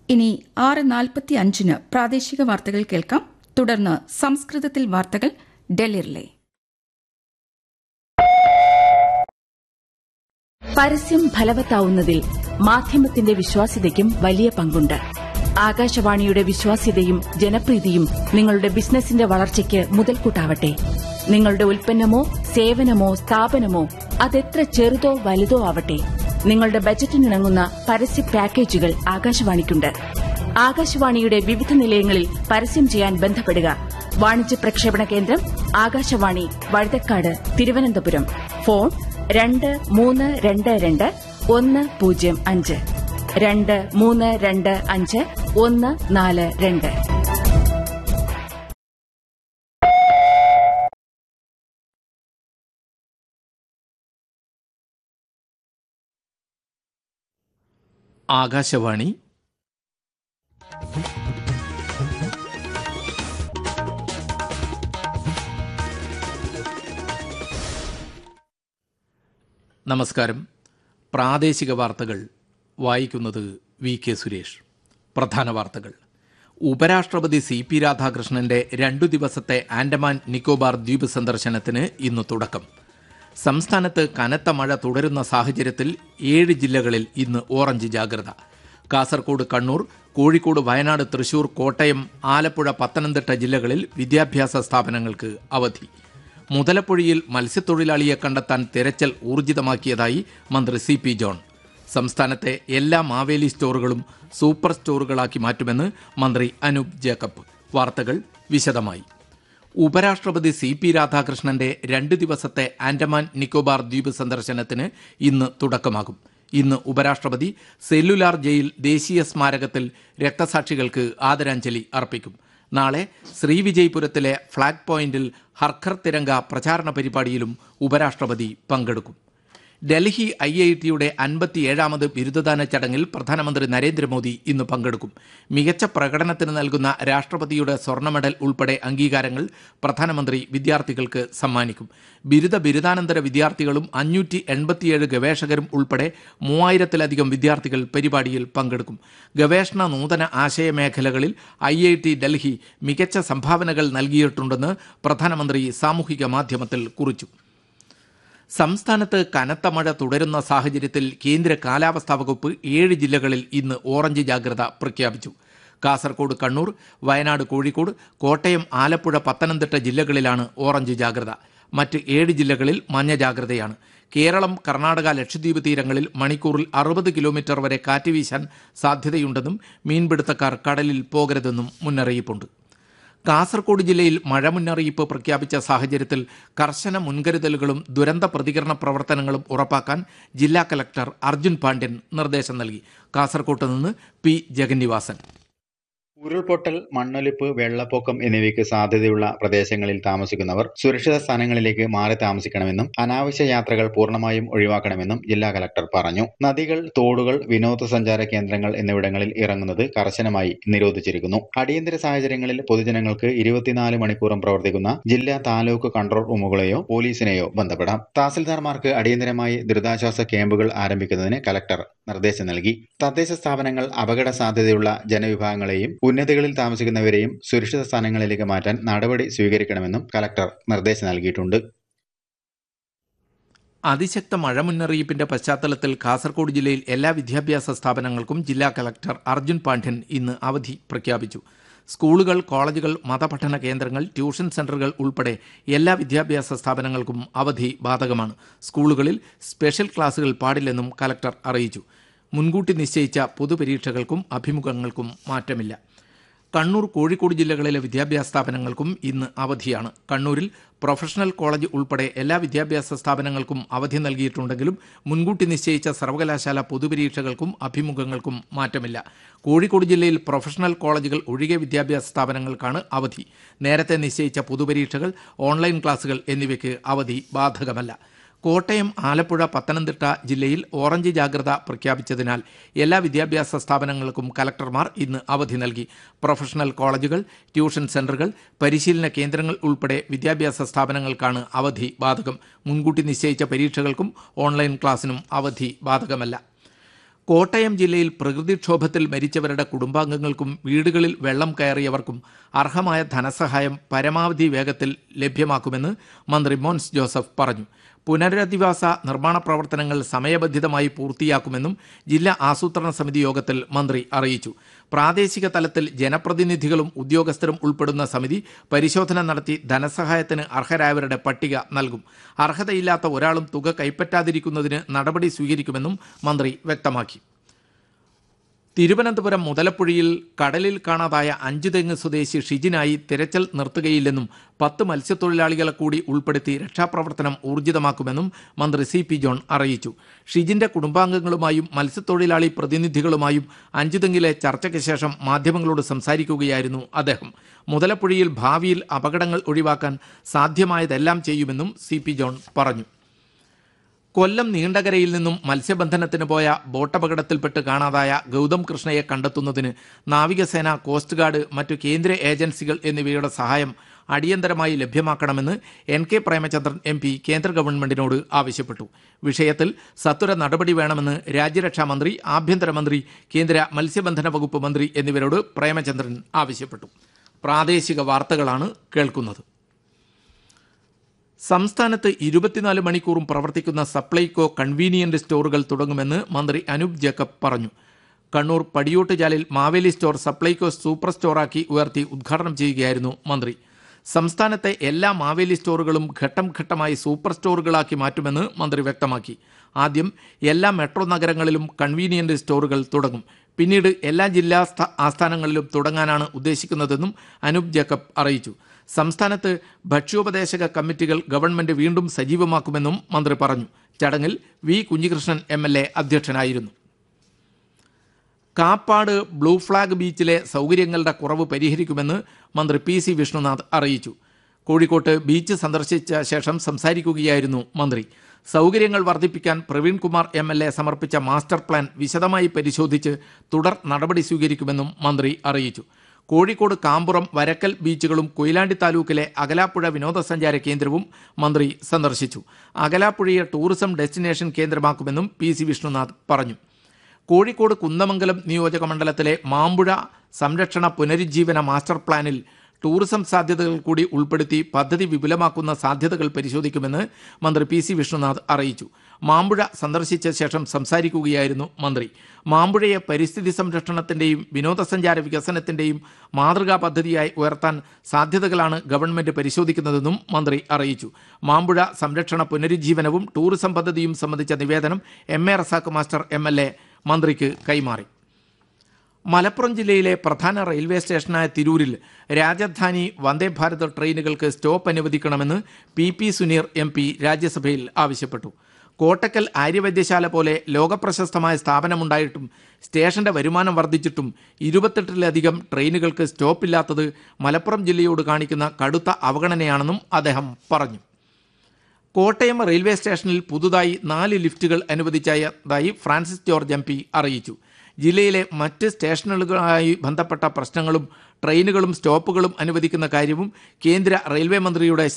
ഇനി ആറ് നാൽപ്പത്തി അഞ്ചിന് പ്രാദേശിക വാർത്തകൾ കേൾക്കാം തുടർന്ന് സംസ്കൃതത്തിൽ വാർത്തകൾ ഡൽഹിയിലെ പരസ്യം ഫലവത്താവുന്നതിൽ മാധ്യമത്തിന്റെ വിശ്വാസ്യതയ്ക്കും വലിയ പങ്കുണ്ട് ആകാശവാണിയുടെ വിശ്വാസ്യതയും ജനപ്രീതിയും നിങ്ങളുടെ ബിസിനസിന്റെ വളർച്ചയ്ക്ക് മുതൽക്കൂട്ടാവട്ടെ നിങ്ങളുടെ ഉൽപ്പന്നമോ സേവനമോ സ്ഥാപനമോ അതെത്ര ചെറുതോ വലുതോ ആവട്ടെ നിങ്ങളുടെ ബജറ്റിനിണങ്ങുന്ന പരസ്യ പാക്കേജുകൾ ആകാശവാണിക്കുണ്ട് ആകാശവാണിയുടെ വിവിധ നിലയങ്ങളിൽ പരസ്യം ചെയ്യാൻ ബന്ധപ്പെടുക വാണിജ്യ പ്രക്ഷേപണ കേന്ദ്രം ആകാശവാണി വഴുതക്കാട് തിരുവനന്തപുരം ഫോൺ രണ്ട് മൂന്ന് രണ്ട് രണ്ട് ഒന്ന് പൂജ്യം അഞ്ച് രണ്ട് മൂന്ന് രണ്ട് അഞ്ച് ഒന്ന് നാല് രണ്ട് ആകാശവാണി നമസ്കാരം പ്രാദേശിക വാർത്തകൾ വായിക്കുന്നത് വി കെ സുരേഷ് പ്രധാന വാർത്തകൾ ഉപരാഷ്ട്രപതി സി പി രാധാകൃഷ്ണന്റെ രണ്ടു ദിവസത്തെ ആൻഡമാൻ നിക്കോബാർ ദ്വീപ് സന്ദർശനത്തിന് ഇന്ന് തുടക്കം സംസ്ഥാനത്ത് കനത്ത മഴ തുടരുന്ന സാഹചര്യത്തിൽ ഏഴ് ജില്ലകളിൽ ഇന്ന് ഓറഞ്ച് ജാഗ്രത കാസർഗോഡ് കണ്ണൂർ കോഴിക്കോട് വയനാട് തൃശൂർ കോട്ടയം ആലപ്പുഴ പത്തനംതിട്ട ജില്ലകളിൽ വിദ്യാഭ്യാസ സ്ഥാപനങ്ങൾക്ക് അവധി മുതലപ്പുഴയിൽ മത്സ്യത്തൊഴിലാളിയെ കണ്ടെത്താൻ തെരച്ചിൽ ഊർജിതമാക്കിയതായി മന്ത്രി സി പി ജോൺ സംസ്ഥാനത്തെ എല്ലാ മാവേലി സ്റ്റോറുകളും സൂപ്പർ സ്റ്റോറുകളാക്കി മാറ്റുമെന്ന് മന്ത്രി അനൂപ് ജേക്കബ് വാർത്തകൾ വിശദമായി ഉപരാഷ്ട്രപതി സി പി രാധാകൃഷ്ണന്റെ രണ്ട് ദിവസത്തെ ആൻഡമാൻ നിക്കോബാർ ദ്വീപ് സന്ദർശനത്തിന് ഇന്ന് തുടക്കമാകും ഇന്ന് ഉപരാഷ്ട്രപതി സെല്ലുലാർ ജയിൽ ദേശീയ സ്മാരകത്തിൽ രക്തസാക്ഷികൾക്ക് ആദരാഞ്ജലി അർപ്പിക്കും നാളെ ശ്രീവിജയ്പുരത്തിലെ ഫ്ളാഗ് പോയിന്റിൽ ഹർഖർ തിരങ്ക പ്രചാരണ പരിപാടിയിലും ഉപരാഷ്ട്രപതി പങ്കെടുക്കും ഡൽഹി ഐ ഐ ടിയുടെ അൻപത്തിയേഴാമത് ബിരുദദാന ചടങ്ങിൽ പ്രധാനമന്ത്രി നരേന്ദ്രമോദി ഇന്ന് പങ്കെടുക്കും മികച്ച പ്രകടനത്തിന് നൽകുന്ന രാഷ്ട്രപതിയുടെ സ്വർണ്ണ മെഡൽ ഉൾപ്പെടെ അംഗീകാരങ്ങൾ പ്രധാനമന്ത്രി വിദ്യാർത്ഥികൾക്ക് സമ്മാനിക്കും ബിരുദ ബിരുദാനന്തര വിദ്യാർത്ഥികളും അഞ്ഞൂറ്റി എൺപത്തിയേഴ് ഗവേഷകരും ഉൾപ്പെടെ മൂവായിരത്തിലധികം വിദ്യാർത്ഥികൾ പരിപാടിയിൽ പങ്കെടുക്കും ഗവേഷണ നൂതന ആശയ മേഖലകളിൽ ഐ ഐ ടി ഡൽഹി മികച്ച സംഭാവനകൾ നൽകിയിട്ടുണ്ടെന്ന് പ്രധാനമന്ത്രി സാമൂഹിക മാധ്യമത്തിൽ കുറിച്ചു സംസ്ഥാനത്ത് കനത്ത മഴ തുടരുന്ന സാഹചര്യത്തിൽ കേന്ദ്ര കാലാവസ്ഥാ വകുപ്പ് ഏഴ് ജില്ലകളിൽ ഇന്ന് ഓറഞ്ച് ജാഗ്രത പ്രഖ്യാപിച്ചു കാസർഗോഡ് കണ്ണൂർ വയനാട് കോഴിക്കോട് കോട്ടയം ആലപ്പുഴ പത്തനംതിട്ട ജില്ലകളിലാണ് ഓറഞ്ച് ജാഗ്രത മറ്റ് ഏഴ് ജില്ലകളിൽ മഞ്ഞ ജാഗ്രതയാണ് കേരളം കർണാടക ലക്ഷദ്വീപ് തീരങ്ങളിൽ മണിക്കൂറിൽ അറുപത് കിലോമീറ്റർ വരെ കാറ്റ് വീശാൻ സാധ്യതയുണ്ടെന്നും മീൻപിടുത്തക്കാർ കടലിൽ പോകരുതെന്നും മുന്നറിയിപ്പുണ്ട് കാസർഗോഡ് ജില്ലയിൽ മഴ മുന്നറിയിപ്പ് പ്രഖ്യാപിച്ച സാഹചര്യത്തിൽ കർശന മുൻകരുതലുകളും ദുരന്ത പ്രതികരണ പ്രവർത്തനങ്ങളും ഉറപ്പാക്കാൻ ജില്ലാ കലക്ടർ അർജുൻ പാണ്ഡ്യൻ നിർദ്ദേശം നൽകി കാസർകോട്ട് നിന്ന് പി ജഗന്നിവാസൻ ഉരുൾപൊട്ടൽ മണ്ണൊലിപ്പ് വെള്ളപ്പൊക്കം എന്നിവയ്ക്ക് സാധ്യതയുള്ള പ്രദേശങ്ങളിൽ താമസിക്കുന്നവർ സുരക്ഷിത സ്ഥാനങ്ങളിലേക്ക് മാറി താമസിക്കണമെന്നും അനാവശ്യ യാത്രകൾ പൂർണ്ണമായും ഒഴിവാക്കണമെന്നും ജില്ലാ കലക്ടർ പറഞ്ഞു നദികൾ തോടുകൾ വിനോദസഞ്ചാര കേന്ദ്രങ്ങൾ എന്നിവിടങ്ങളിൽ ഇറങ്ങുന്നത് കർശനമായി നിരോധിച്ചിരിക്കുന്നു അടിയന്തര സാഹചര്യങ്ങളിൽ പൊതുജനങ്ങൾക്ക് ഇരുപത്തിനാല് മണിക്കൂറും പ്രവർത്തിക്കുന്ന ജില്ലാ താലൂക്ക് കൺട്രോൾ റൂമുകളെയോ പോലീസിനെയോ ബന്ധപ്പെടാം തഹസിൽദാർമാർക്ക് അടിയന്തരമായി ദുരിതാശ്വാസ ക്യാമ്പുകൾ ആരംഭിക്കുന്നതിന് കലക്ടർ നിർദ്ദേശം നൽകി തദ്ദേശ സ്ഥാപനങ്ങൾ അപകട സാധ്യതയുള്ള ജനവിഭാഗങ്ങളെയും ഉന്നതികളിൽ താമസിക്കുന്നവരെയും സുരക്ഷിത സ്ഥാനങ്ങളിലേക്ക് മാറ്റാൻ നടപടി സ്വീകരിക്കണമെന്നും കലക്ടർ നിർദ്ദേശം നൽകിയിട്ടുണ്ട് അതിശക്ത മഴ മുന്നറിയിപ്പിന്റെ പശ്ചാത്തലത്തിൽ കാസർഗോഡ് ജില്ലയിൽ എല്ലാ വിദ്യാഭ്യാസ സ്ഥാപനങ്ങൾക്കും ജില്ലാ കലക്ടർ അർജുൻ പാണ്ഡ്യൻ ഇന്ന് അവധി പ്രഖ്യാപിച്ചു സ്കൂളുകൾ കോളേജുകൾ മതപഠന കേന്ദ്രങ്ങൾ ട്യൂഷൻ സെന്ററുകൾ ഉൾപ്പെടെ എല്ലാ വിദ്യാഭ്യാസ സ്ഥാപനങ്ങൾക്കും അവധി ബാധകമാണ് സ്കൂളുകളിൽ സ്പെഷ്യൽ ക്ലാസുകൾ പാടില്ലെന്നും കലക്ടർ അറിയിച്ചു മുൻകൂട്ടി നിശ്ചയിച്ച പൊതുപരീക്ഷകൾക്കും അഭിമുഖങ്ങൾക്കും മാറ്റമില്ല കണ്ണൂർ കോഴിക്കോട് ജില്ലകളിലെ വിദ്യാഭ്യാസ സ്ഥാപനങ്ങൾക്കും ഇന്ന് അവധിയാണ് കണ്ണൂരിൽ പ്രൊഫഷണൽ കോളേജ് ഉൾപ്പെടെ എല്ലാ വിദ്യാഭ്യാസ സ്ഥാപനങ്ങൾക്കും അവധി നൽകിയിട്ടുണ്ടെങ്കിലും മുൻകൂട്ടി നിശ്ചയിച്ച സർവകലാശാല പൊതുപരീക്ഷകൾക്കും അഭിമുഖങ്ങൾക്കും മാറ്റമില്ല കോഴിക്കോട് ജില്ലയിൽ പ്രൊഫഷണൽ കോളേജുകൾ ഒഴികെ വിദ്യാഭ്യാസ സ്ഥാപനങ്ങൾക്കാണ് അവധി നേരത്തെ നിശ്ചയിച്ച പൊതുപരീക്ഷകൾ ഓൺലൈൻ ക്ലാസുകൾ എന്നിവയ്ക്ക് അവധി ബാധകമല്ല കോട്ടയം ആലപ്പുഴ പത്തനംതിട്ട ജില്ലയിൽ ഓറഞ്ച് ജാഗ്രത പ്രഖ്യാപിച്ചതിനാൽ എല്ലാ വിദ്യാഭ്യാസ സ്ഥാപനങ്ങൾക്കും കലക്ടർമാർ ഇന്ന് അവധി നൽകി പ്രൊഫഷണൽ കോളേജുകൾ ട്യൂഷൻ സെന്ററുകൾ പരിശീലന കേന്ദ്രങ്ങൾ ഉൾപ്പെടെ വിദ്യാഭ്യാസ സ്ഥാപനങ്ങൾക്കാണ് അവധി ബാധകം മുൻകൂട്ടി നിശ്ചയിച്ച പരീക്ഷകൾക്കും ഓൺലൈൻ ക്ലാസിനും അവധി ബാധകമല്ല കോട്ടയം ജില്ലയിൽ പ്രകൃതിക്ഷോഭത്തിൽ മരിച്ചവരുടെ കുടുംബാംഗങ്ങൾക്കും വീടുകളിൽ വെള്ളം കയറിയവർക്കും അർഹമായ ധനസഹായം പരമാവധി വേഗത്തിൽ ലഭ്യമാക്കുമെന്ന് മന്ത്രി മോൻസ് ജോസഫ് പറഞ്ഞു പുനരധിവാസ നിർമ്മാണ പ്രവർത്തനങ്ങൾ സമയബന്ധിതമായി പൂർത്തിയാക്കുമെന്നും ജില്ലാ ആസൂത്രണ സമിതി യോഗത്തിൽ മന്ത്രി അറിയിച്ചു പ്രാദേശിക തലത്തിൽ ജനപ്രതിനിധികളും ഉദ്യോഗസ്ഥരും ഉൾപ്പെടുന്ന സമിതി പരിശോധന നടത്തി ധനസഹായത്തിന് അർഹരായവരുടെ പട്ടിക നൽകും അർഹതയില്ലാത്ത ഒരാളും തുക കൈപ്പറ്റാതിരിക്കുന്നതിന് നടപടി സ്വീകരിക്കുമെന്നും മന്ത്രി വ്യക്തമാക്കി തിരുവനന്തപുരം മുതലപ്പുഴയിൽ കടലിൽ കാണാതായ അഞ്ചു തെങ്ങ് സ്വദേശി ഷിജിനായി തിരച്ചിൽ നിർത്തുകയില്ലെന്നും പത്ത് മത്സ്യത്തൊഴിലാളികളെ കൂടി ഉൾപ്പെടുത്തി രക്ഷാപ്രവർത്തനം ഊർജിതമാക്കുമെന്നും മന്ത്രി സി പി ജോൺ അറിയിച്ചു ഷിജിന്റെ കുടുംബാംഗങ്ങളുമായും മത്സ്യത്തൊഴിലാളി പ്രതിനിധികളുമായും അഞ്ചുതെങ്ങിലെ ചർച്ചയ്ക്ക് ശേഷം മാധ്യമങ്ങളോട് സംസാരിക്കുകയായിരുന്നു അദ്ദേഹം മുതലപ്പുഴയിൽ ഭാവിയിൽ അപകടങ്ങൾ ഒഴിവാക്കാൻ സാധ്യമായതെല്ലാം ചെയ്യുമെന്നും സി പി ജോൺ പറഞ്ഞു കൊല്ലം നീണ്ടകരയിൽ നിന്നും മത്സ്യബന്ധനത്തിന് പോയ ബോട്ടപകടത്തിൽപ്പെട്ട് കാണാതായ ഗൗതം കൃഷ്ണയെ കണ്ടെത്തുന്നതിന് നാവികസേന കോസ്റ്റ് ഗാർഡ് മറ്റു കേന്ദ്ര ഏജൻസികൾ എന്നിവയുടെ സഹായം അടിയന്തരമായി ലഭ്യമാക്കണമെന്ന് N K Premachandran M P കേന്ദ്ര ഗവൺമെന്റിനോട് ആവശ്യപ്പെട്ടു വിഷയത്തിൽ സത്വര നടപടി വേണമെന്ന് രാജ്യരക്ഷാ മന്ത്രി ആഭ്യന്തരമന്ത്രി കേന്ദ്ര മത്സ്യബന്ധന വകുപ്പ് മന്ത്രി എന്നിവരോട് പ്രേമചന്ദ്രൻ ആവശ്യപ്പെട്ടു പ്രാദേശിക വാർത്തകളാണ് കേൾക്കുന്നത് സംസ്ഥാനത്ത് ഇരുപത്തിനാല് മണിക്കൂറും പ്രവർത്തിക്കുന്ന സപ്ലൈകോ കൺവീനിയന്റ് സ്റ്റോറുകൾ തുടങ്ങുമെന്ന് മന്ത്രി അനൂപ് ജേക്കബ് പറഞ്ഞു കണ്ണൂർ പടിയോട്ടുചാലിൽ മാവേലി സ്റ്റോർ സപ്ലൈകോ സൂപ്പർ സ്റ്റോറാക്കി ഉയർത്തി ഉദ്ഘാടനം ചെയ്യുകയായിരുന്നു മന്ത്രി സംസ്ഥാനത്തെ എല്ലാ മാവേലി സ്റ്റോറുകളും ഘട്ടം ഘട്ടമായി സൂപ്പർ സ്റ്റോറുകളാക്കി മാറ്റുമെന്ന് മന്ത്രി വ്യക്തമാക്കി ആദ്യം എല്ലാ മെട്രോ നഗരങ്ങളിലും കൺവീനിയന്റ് സ്റ്റോറുകൾ തുടങ്ങും പിന്നീട് എല്ലാ ജില്ലാ സ്ഥാ- ആസ്ഥാനങ്ങളിലും തുടങ്ങാനാണ് ഉദ്ദേശിക്കുന്നതെന്നും അനൂപ് ജേക്കബ് അറിയിച്ചു സംസ്ഥാനത്ത് ഭക്ഷ്യോപദേശക കമ്മിറ്റികൾ ഗവൺമെന്റ് വീണ്ടും സജീവമാക്കുമെന്നും മന്ത്രി പറഞ്ഞു ചടങ്ങിൽ V Kunhikrishnan M L A അധ്യക്ഷനായിരുന്നു കാപ്പാട് ബ്ലൂ ഫ്ലാഗ് ബീച്ചിലെ സൗകര്യങ്ങളുടെ കുറവ് പരിഹരിക്കുമെന്ന് മന്ത്രി പി സി വിഷ്ണുനാഥ് അറിയിച്ചു കോഴിക്കോട്ട് ബീച്ച് സന്ദർശിച്ച ശേഷം സംസാരിക്കുകയായിരുന്നു മന്ത്രി സൗകര്യങ്ങൾ വർദ്ധിപ്പിക്കാൻ Praveen Kumar M L A സമർപ്പിച്ച മാസ്റ്റർ പ്ലാൻ വിശദമായി പരിശോധിച്ച് തുടർ നടപടി സ്വീകരിക്കുമെന്നും മന്ത്രി അറിയിച്ചു കോഴിക്കോട് കാമ്പുറം വരക്കൽ ബീച്ചുകളും കൊയിലാണ്ടി താലൂക്കിലെ അകലാപ്പുഴ വിനോദസഞ്ചാര കേന്ദ്രവും മന്ത്രി സന്ദർശിച്ചു അകലാപ്പുഴയെ ടൂറിസം ഡെസ്റ്റിനേഷൻ കേന്ദ്രമാക്കുമെന്നും പി സി വിഷ്ണുനാഥ് പറഞ്ഞു കോഴിക്കോട് കുന്നമംഗലം നിയോജക മണ്ഡലത്തിലെ മാമ്പുഴ സംരക്ഷണ പുനരുജ്ജീവന മാസ്റ്റർ പ്ലാനിൽ ടൂറിസം സാധ്യതകൾ കൂടി ഉൾപ്പെടുത്തി പദ്ധതി വിപുലമാക്കുന്ന സാധ്യതകൾ പരിശോധിക്കുമെന്ന് മന്ത്രി പി സി വിഷ്ണുനാഥ് അറിയിച്ചു മാമ്പുഴ സന്ദർശിച്ച ശേഷം സംസാരിക്കുകയായിരുന്നു മന്ത്രി മാമ്പുഴയെ പരിസ്ഥിതി സംരക്ഷണത്തിന്റെയും വിനോദസഞ്ചാര വികസനത്തിന്റെയും മാതൃകാ പദ്ധതിയായി ഉയർത്താൻ സാധ്യതകളാണ് ഗവൺമെന്റ് പരിശോധിക്കുന്നതെന്നും മന്ത്രി അറിയിച്ചു മാമ്പുഴ സംരക്ഷണ പുനരുജ്ജീവനവും ടൂറിസം പദ്ധതിയും സംബന്ധിച്ച നിവേദനം M A Razak master M L A മന്ത്രിക്ക് കൈമാറി മലപ്പുറം ജില്ലയിലെ പ്രധാന റെയിൽവേ സ്റ്റേഷനായ തിരൂരിൽ രാജധാനി വന്ദേ ഭാരത് ട്രെയിനുകൾക്ക് സ്റ്റോപ്പ് അനുവദിക്കണമെന്ന് P P Suneer M P രാജ്യസഭയിൽ ആവശ്യപ്പെട്ടു കോട്ടക്കൽ ആര്യവൈദ്യശാല പോലെ ലോകപ്രശസ്തമായ സ്ഥാപനമുണ്ടായിട്ടും സ്റ്റേഷന്റെ വരുമാനം വർദ്ധിച്ചിട്ടും ഇരുപത്തെട്ടിലധികം ട്രെയിനുകൾക്ക് സ്റ്റോപ്പില്ലാത്തത് മലപ്പുറം ജില്ലയോട് കാണിക്കുന്ന കടുത്ത അവഗണനയാണെന്നും അദ്ദേഹം പറഞ്ഞു കോട്ടയം റെയിൽവേ സ്റ്റേഷനിൽ പുതുതായി നാല് ലിഫ്റ്റുകൾ അനുവദിച്ചതായി ഫ്രാൻസിസ് ജോർജ് എം പി അറിയിച്ചു ജില്ലയിലെ മറ്റ് സ്റ്റേഷനുകളുമായി ബന്ധപ്പെട്ട പ്രശ്നങ്ങളും ട്രെയിനുകളും സ്റ്റോപ്പുകളും അനുവദിക്കുന്ന കാര്യവും കേന്ദ്ര റെയിൽവേ മന്ത്രിയുടെ